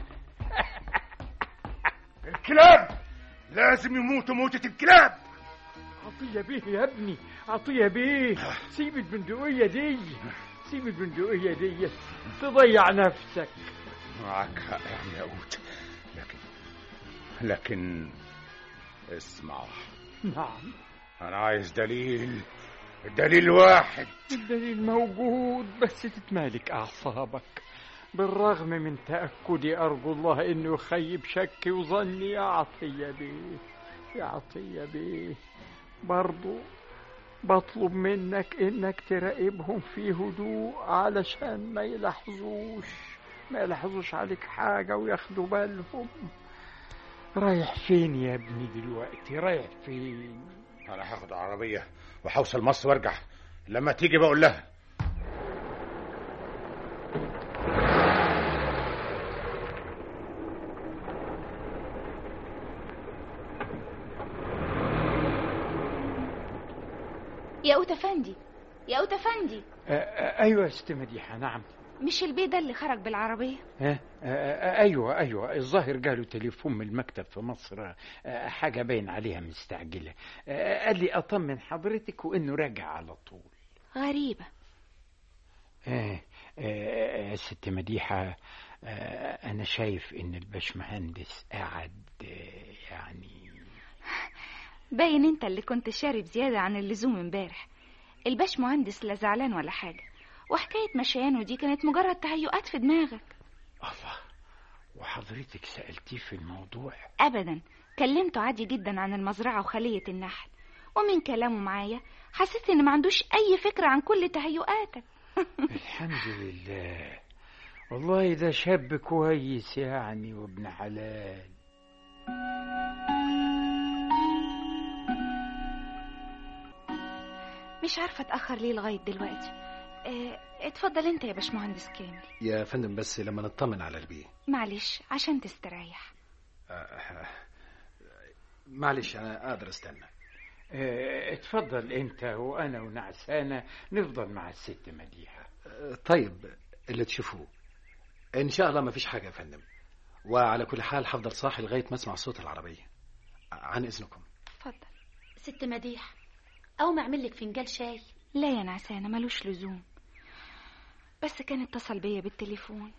الكلاب لازم يموتوا موتة الكلاب عطية بيه يا ابني عطية بيه سيب البندقية دي سيب البندقية دي تضيع نفسك معك حق يا عم ياقوت لكن لكن اسمع نعم انا عايز دليل دليل واحد الدليل موجود بس تتمالك أعصابك بالرغم من تأكدي أرجو الله إنه يخيب شكي وظني يا عطية بيه يا عطية بيه برضو بطلب منك إنك تراقبهم في هدوء علشان ما يلاحظوش ما يلاحظوش عليك حاجة وياخدوا بالهم رايح فين يا ابني دلوقتي رايح فين انا هاخد عربية وهوصل مصر وارجع لما تيجي بقول لها يا قوت افندي يا قوت افندي آه، آه، أيوة يا ست مديحة نعم مش البيه ده اللي خرج بالعربية ها آه، آه، ايوه ايوه الظاهر جاله تليفون من المكتب في مصر آه، حاجه باين عليها مستعجله آه، قال لي اطمن حضرتك وانه راجع على طول غريبة آه، آه، يا ست مديحه آه، انا شايف ان الباشمهندس قاعد آه، يعني باين انت اللي كنت شارب زيادة عن اللزوم امبارح الباش مهندس لا زعلان ولا حاجة وحكاية مشيانه دي كانت مجرد تهيؤات في دماغك الله وحضرتك سالتيه في الموضوع ابدا كلمته عادي جدا عن المزرعة وخلية النحل ومن كلامه معايا حسيت ان ما عندوش اي فكرة عن كل تهيؤاتك الحمد لله والله ده شاب كويس يعني وابن حلال مش عارفة اتأخر ليه لغاية دلوقتي اه اتفضل انت يا باشمهندس كامل يا فندم بس لما نطمن على البيه معلش عشان تستريح آه، معلش انا اقدر استنى آه، اتفضل انت وانا ونعسانه نفضل مع الست مديحه آه، طيب اللي تشوفوه ان شاء الله ما فيش حاجه يا فندم وعلى كل حال هفضل صاحي لغايه ما اسمع صوت العربيه عن اذنكم اتفضل ست مديحة أقوم أعمل لك فنجان شاي لا يا نعسانة ملوش لزوم بس كان اتصل بيا بالتليفون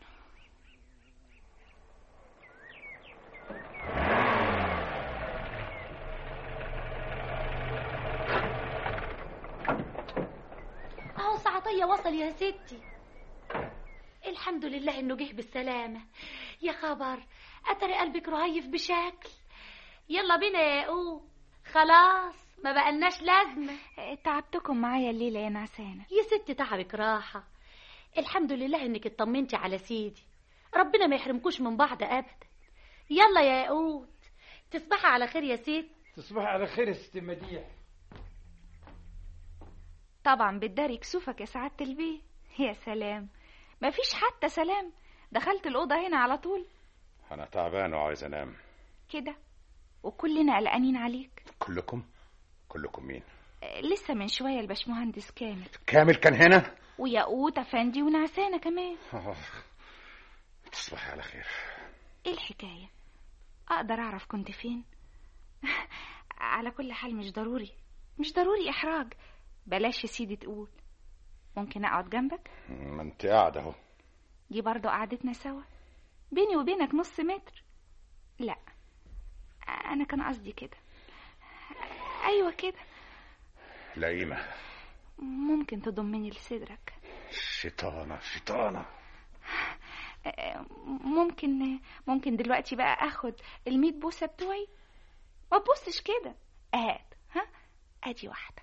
أهو سعطية وصل يا ستي الحمد لله إنه جه بالسلامة يا خبر أتري قلبك رهيف بشكل يلا بينا يا ياقوت خلاص ما بقالناش لازمة اه، تعبتكم معايا الليلة يا نعسانة يا ست تعبك راحة الحمد لله إنك اطمنتي على سيدي ربنا ما يحرمكوش من بعض أبدا يلا يا ياقوت تصبحي على خير يا ست تصبح على خير يا ست مديحه طبعا بتداري كسوفك يا سعادة البيه يا سلام مفيش حتى سلام دخلت الأوضة هنا على طول انا تعبان وعايز انام كده وكلنا قلقانين عليك كلكم كلكم مين اه، لسه من شوية الباشمهندس كامل كامل كان هنا وياقوت أفندي ونعسانة كمان آه. تصبحي على خير ايه الحكاية اقدر اعرف كنت فين على كل حال مش ضروري مش ضروري احراج بلاش يا سيدي تقول ممكن اقعد جنبك ما انت قاعده اهو دي برضو قعدتنا سوا بيني وبينك نص متر لا انا كان قصدي كده ايوه كده لئيمه ممكن تضمني لصدرك شيطانة شيطانة آه، ممكن ممكن دلوقتي بقى اخد الميت بوسه بتوعي ما تبصش كده هات ها ادي واحده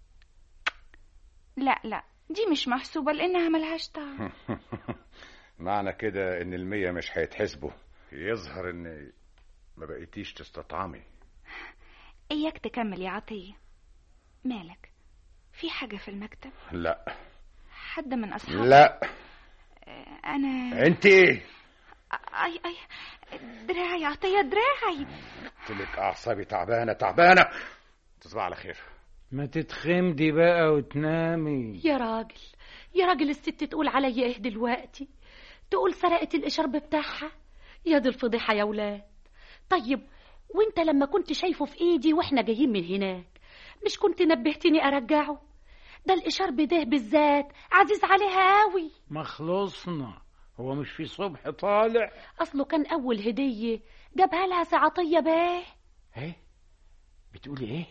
لا لا دي مش محسوبه لانها ملهاش طعم معنى كده ان المية مش هيتحسبوا يظهر ان ما بقيتيش تستطعمي اياك تكمل يا عطيه مالك في حاجه في المكتب لا حد من اصحابك لا انا انت ايه اي اي دراعي عطيه دراعي قلت لك اعصابي تعبانه تعبانه تصبح على خير ما تتخمدي بقى وتنامي يا راجل يا راجل الست تقول عليا ايه دلوقتي تقول سرقت الاشرب بتاعها يا دي الفضيحه يا ولاد طيب وانت لما كنت شايفه في ايدي واحنا جايين من هناك مش كنت نبهتني ارجعه ده الاشارب ده بالذات عزيز عليها قوي ما خلصنا هو مش في صبح طالع اصله كان اول هديه جابها لها سعطيه باه ايه بتقولي ايه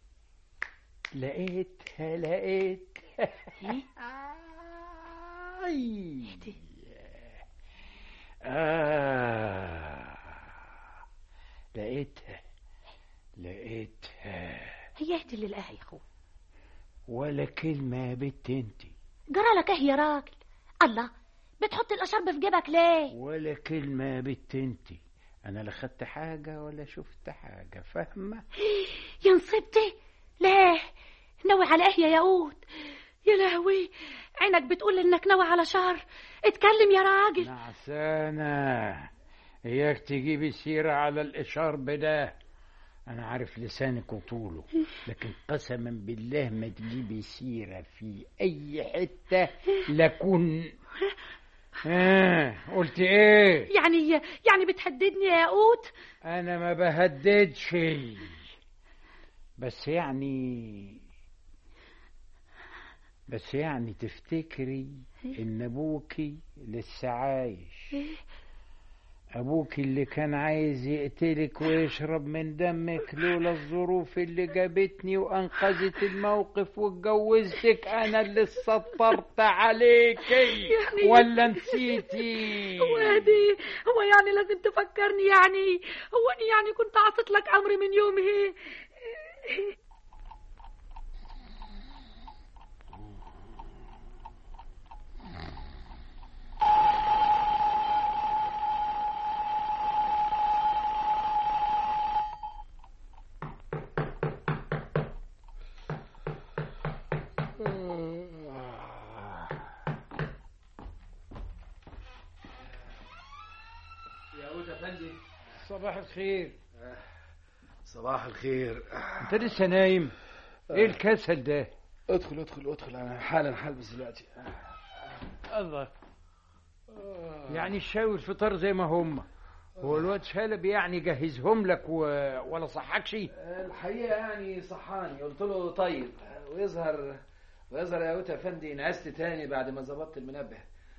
لقيتها لقيتها ايه آه لقيتها لقيتها هي اهدي اللي لقاها يا اخو ولا كلمة يا بت انت جرالك ايه يا راجل الله بتحط الاشرب في جيبك ليه ولا كلمة يا بت انت انا لا خدت حاجة ولا شفت حاجة فاهمة يا نصيبتي ليه ناوي على ايه يا ياقوت يا لهوي عينك بتقول انك ناوي على شر اتكلم يا راجل نعسانة اياك تجيبي سيرة على الاشارب ده انا عارف لسانك وطوله لكن قسما بالله ما تجيبي سيرة في اي حتة لكن آه قلت ايه يعني يعني بتهددني يا ياقوت انا ما بهددش بس يعني بس يعني تفتكري ان ابوكي لسه عايش ابوكي اللي كان عايز يقتلك ويشرب من دمك لولا الظروف اللي جابتني وانقذت الموقف واتجوزتك انا اللي سطرت عليكي يعني- ولا نسيتي هو هدي هو يعني لازم تفكرني يعني هو أنا يعني كنت عطيت لك امر من يومه يا أود أفندي صباح الخير صباح الخير انت لسه نايم ايه الكسل ده ادخل ادخل ادخل انا حالا هلبس دلوقتي الله يعني الشاي والفطار زي ما هم هو الواد شالب يعني جهزهم لك و... ولا صحكش الحقيقه يعني صحاني قلت له طيب ويظهر ويظهر يا أوتا افندي نعست تاني بعد ما ظبطت المنبه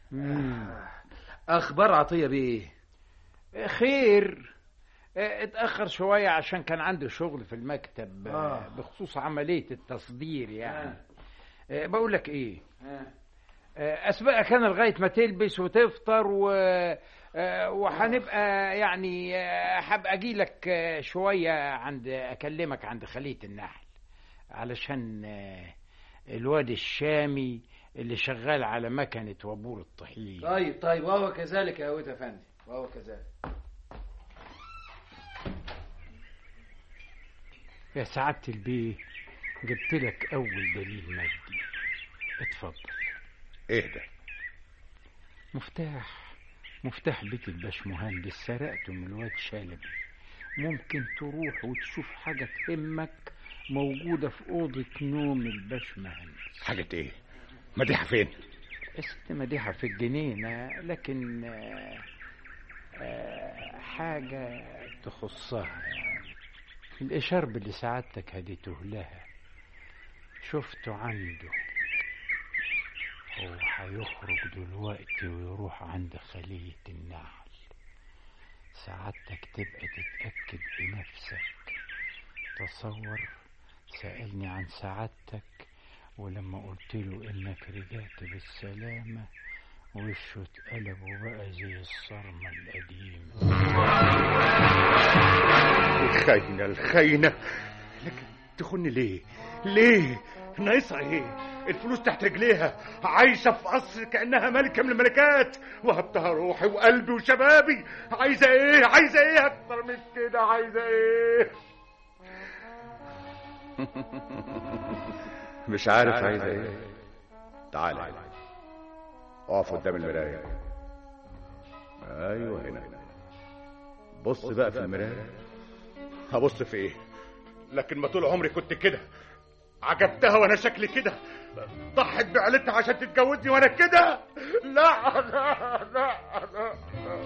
اخبار عطيه بيه خير اه، اتأخر شوية عشان كان عنده شغل في المكتب اه، آه. بخصوص عملية التصدير يعني اه، بقول لك ايه اه، اسبقك انا لغاية ما تلبس وتفطر و اه، وهنبقى يعني اه، هبقى اجي لك اه، شوية عند اكلمك عند خلية النحل علشان اه، الواد الشامي اللي شغال على مكنة وابور الطحين طيب طيب وهو كذلك يا أوتا افندي وهو كذلك يا سعادة البيه جبت لك أول دليل مادي اتفضل ايه ده مفتاح مفتاح بيت الباش مهندس سرقته من الواد شالبي ممكن تروح وتشوف حاجة تهمك موجودة في أوضة نوم الباش مهندس حاجة ايه مديحة فين الست مديحة في الجنينة لكن آه، آه، حاجة تخصها يعني الإشارب اللي سعادتك هديته لها شفته عنده هو هيخرج دلوقتي ويروح عند خلية النحل سعادتك تبقى تتأكد بنفسك تصور سألني عن سعادتك ولما قلت له انك رجعت بالسلامة وشه اتقلب وبقى زي الصرمة القديمة الخاينة الخاينة لكن تخن ليه ليه ناقصها ايه الفلوس تحت رجليها عايشة في قصر كأنها ملكة من الملكات وهبتها روحي وقلبي وشبابي عايزة ايه عايزة ايه اكتر من كده عايزة ايه مش عارف عايزة ايه تعالى اقف قدام المراية ايوه هنا بص بقى في المراية هبص في ايه لكن ما طول عمري كنت كده عجبتها وانا شكلي كده ضحت بعيلتها عشان تتجوزني وانا كده لا لا لا لا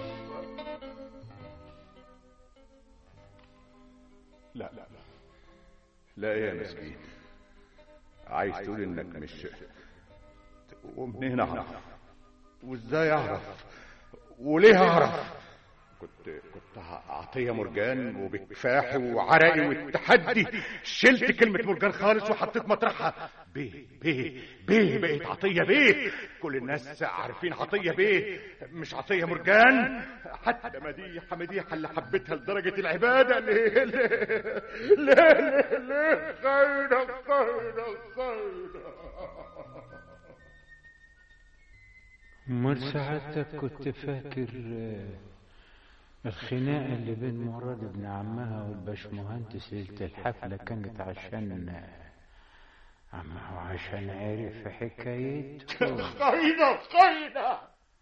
لا لا لا لا يا مسكين عايز تقول انك مش ومنين اعرف وازاي اعرف وليه اعرف كنت كنت عطيه مرجان وبكفاحي وعرقي والتحدي شلت كلمه مرجان خالص وحطيت مطرحها بيه بيه بيه بقيت عطيه بيه كل الناس عارفين عطيه بيه مش عطيه مرجان حتى مديحه مديحه اللي حبيتها لدرجه العباده ليه ليه ليه ليه خاينه خاينه خاينه امال سعادتك كنت فاكر آه، الخناقة اللي بين مراد ابن عمها والباشمهندس ليلة الحفلة كانت عشان أما هو عشان عرف حكايته خاينه خاينه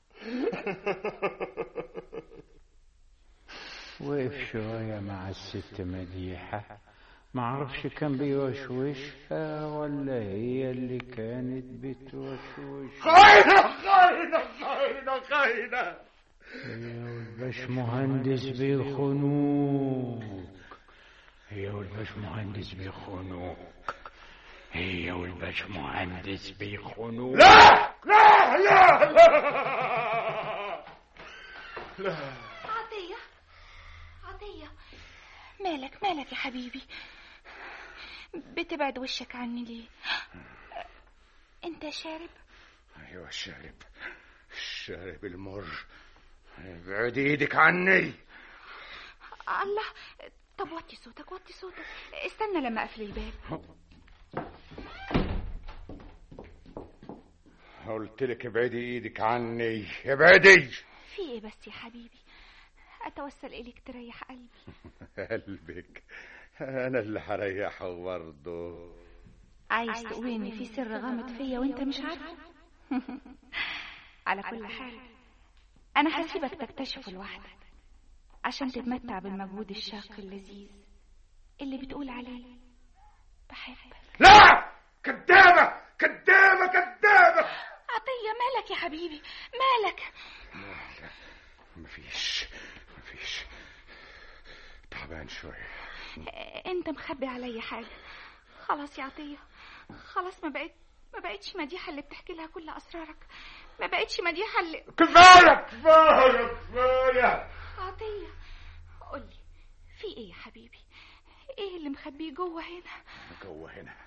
وقف شوية مع الست مديحة معرفش كان بيوشوشها ولا هي اللي كانت بتوشوش خاينه خاينه خاينه خاينه هي والباشمهندس بيخونوك هي والباشمهندس بيخونوك هي والباشمهندس بيخونوك لا لا لا لا عطية عطية مالك مالك يا حبيبي بتبعد وشك عني ليه انت شارب ايوه الشارب الشارب المر ابعد ايدك عني الله طب وطي صوتك وطي صوتك استنى لما اقفل الباب قلت لك ابعدي ايدك عني ابعدي في ايه بس يا حبيبي اتوسل اليك تريح قلبي قلبك انا اللي هريحه برضه عايز تقول ان في سر غامض فيا وانت مش عارف على كل حال انا هسيبك تكتشفه لوحدك عشان تتمتع بالمجهود الشاق اللذيذ اللي بتقول عليه بحبك لا كدابه كدابه كدابه عطية مالك يا حبيبي مالك مفيش مفيش تعبان شويه انت مخبي عليا حاجة خلاص يا عطية خلاص ما بقيت ما بقتش مديحة اللي بتحكي لها كل أسرارك ما بقتش مديحة اللي كفايه كفايه كفايه عطية قولي في ايه يا حبيبي ايه اللي مخبيه جوه هنا جوه هنا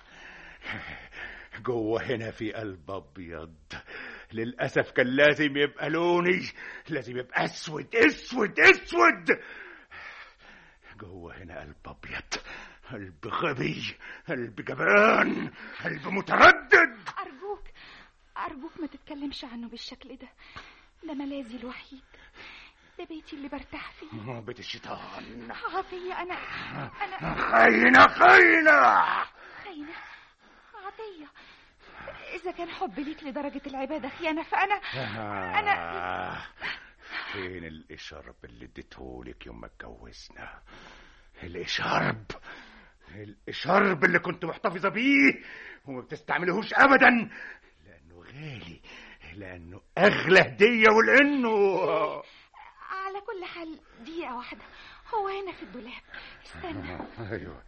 جوه هنا في قلب ابيض للاسف كان لازم يبقى لوني لازم يبقى اسود اسود اسود جوه هنا قلب ابيض قلب غبي قلب جبان قلب متردد أرجوك أرجوك ما تتكلمش عنه بالشكل ده ده ملاذي الوحيد ده بيتي اللي برتاح فيه بيت الشيطان عطية أنا أنا خاينة خاينة خاينة عطية إذا كان حبي ليك لدرجة العبادة خيانة فأنا أنا آه، فين الإشارب اللي اديتهولك يوم ما اتجوزنا الإشارب الإشارب اللي كنت محتفظة بيه وما بتستعملهوش أبدا لأنه غالي لأنه أغلى هدية ولأنه على كل حال دقيقة واحدة هو هنا في الدولاب استنى أيوه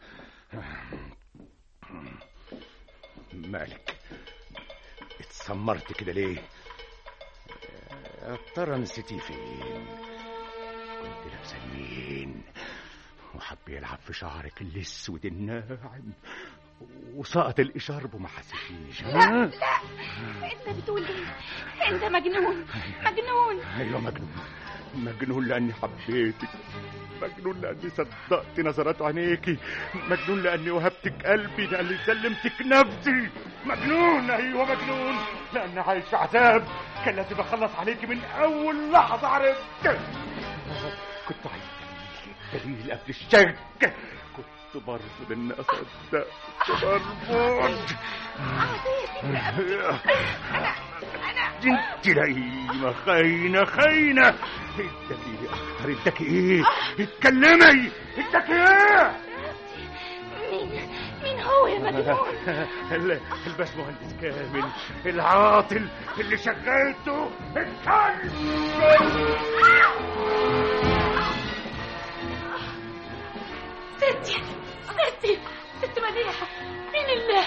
مالك اتسمرت كده ليه يا ترى نسيتيه فين كنت لابسه مين وحب يلعب في شعرك الاسود الناعم وسقط الإشارب وما حسيتنيش لا لا انت بتقول ايه انت مجنون مجنون أيوة مجنون مجنون لأني حبيتك مجنون لأني صدقت نظرات عينيكي مجنون لأني وهبتك قلبي لأني سلمتك نفسي مجنون أيوة مجنون لأني عايش في عذاب كان لازم أخلص عليكي من أول لحظة عرفت كنت عايز دليل دليل قبل الشك كنت برفض إني أصدق كنت برفض انت لئيمة خاينة خاينة اداكي اكتر اداكي ايه اتكلمي اداكي ايه مين مين هو يا مجنون ال- الباش مهندس كامل العاطل اللي شغلته الكلب ستي ستي ست مديحة مين اللي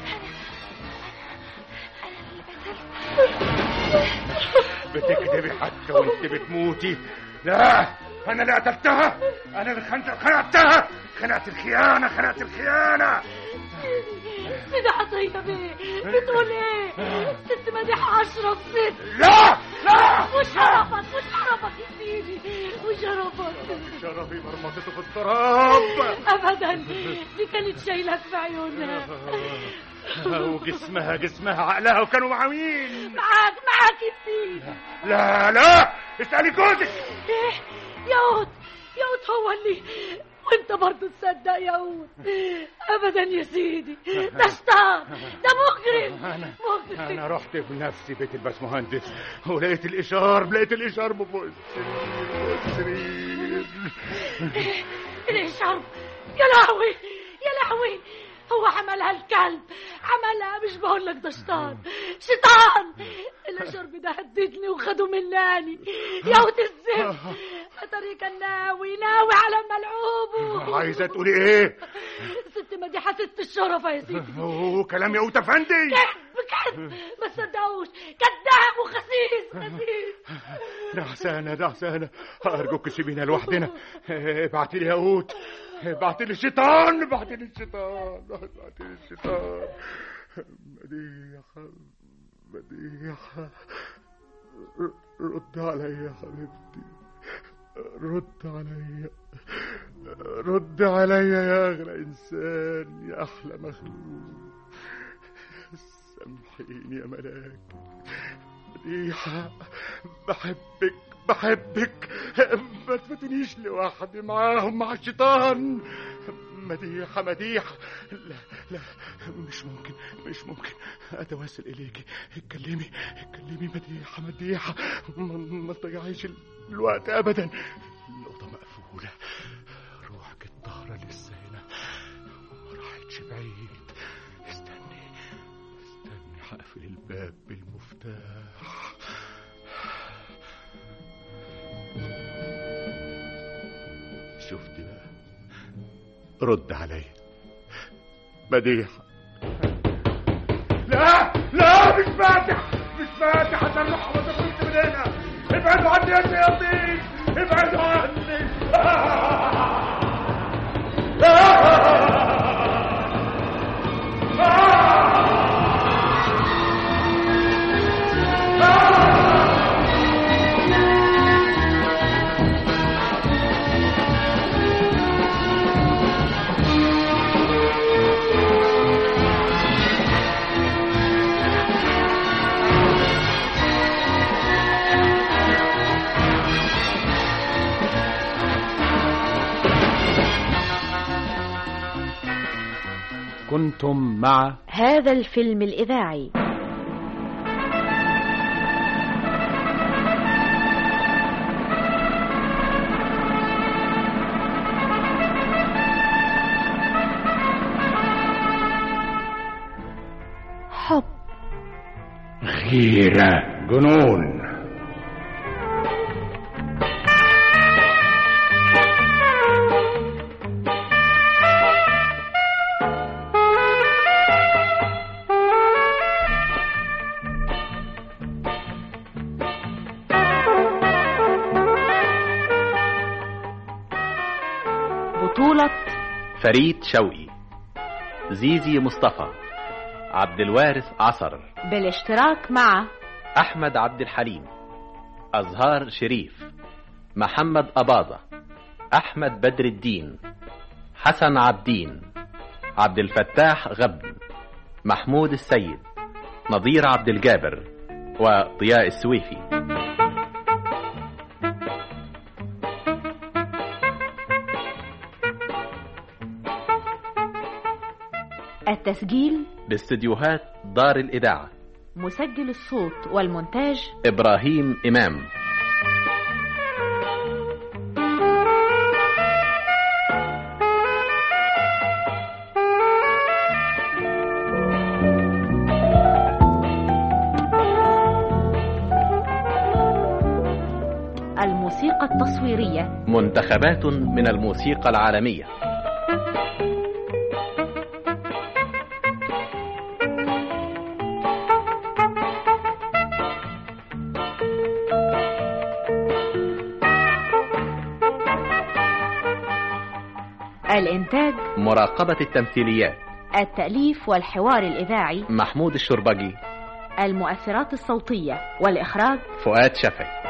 بتكذبي حتى وانت بتموتي لا انا اللي قتلتها انا اللي خنت خنقتها خنقت الخيانه خنقت الخيانه سيدي عطية بيه بتقول ايه ست مديحة اشرف ست لا لا وشرفك وشرفك يا سيدي وشرفك شرفي مرمطته في التراب ابدا دي كانت شايلك في عيونها وجسمها جسمها عقلها وكانوا مع مين معاك معاك يا سيدي لا لا اسالي جوزك ايه ياود ياود هو اللي وانت برضه تصدق ياود ابدا يا سيدي ده شطار ده مجرم انا مجرم انا رحت بنفسي بيت الباشمهندس ولقيت الاشار لقيت الاشار فوق السرير فوق السرير الاشارب يا لهوي يا لهوي هو عملها الكلب عملها مش بقول لك ده شيطان شيطان الاشرب ده هددني وخده مناني يا ود الزفت اتاري كان ناوي ناوي على ملعوبه عايزه تقولي ايه ست مديحه ست الشرفه يا سيدي هو كلام يا اوت افندي كذب كذب ما تصدقوش كذاب وخسيس خسيس نعسانة نعسانة أرجوك سيبينا لوحدنا ابعتي لي ياقوت ابعتي لي الشيطان ابعتي لي الشيطان ابعتي لي الشيطان مديحة مديحة ر- رد عليا يا حبيبتي رد عليا رد عليا يا أغلى إنسان يا أحلى مخلوق سامحيني يا ملاك مديحة بحبك بحبك ما تفوتنيش لوحدي معاهم مع الشيطان مديحة مديحة لا لا مش ممكن مش ممكن أتوسل إليك اتكلمي اتكلمي مديحة مديحة ما, ما تضيعيش الوقت أبدا الأوضة مقفولة روحك الطاهرة لسه هنا ما راحتش بعيد استني استني هقفل الباب بالمفتاح شفت بقى رد عليا مديحة لا لا مش فاتح مش فاتح عشان الروح ما تخرجش من هنا ابعدوا عني يا شياطين ابعدوا عني كنتم مع هذا الفيلم الإذاعي حب غيرة جنون بطولة فريد شوقي زيزي مصطفى عبد الوارث عصر بالاشتراك مع أحمد عبد الحليم أزهار شريف محمد أباظة أحمد بدر الدين حسن عبدين عبد الفتاح غبن محمود السيد نظير عبد الجابر وضياء السويفي التسجيل باستديوهات دار الإذاعة مسجل الصوت والمونتاج إبراهيم إمام الموسيقى التصويرية منتخبات من الموسيقى العالمية الإنتاج مراقبة التمثيليات التأليف والحوار الإذاعي محمود الشربجي المؤثرات الصوتية والإخراج فؤاد شفعي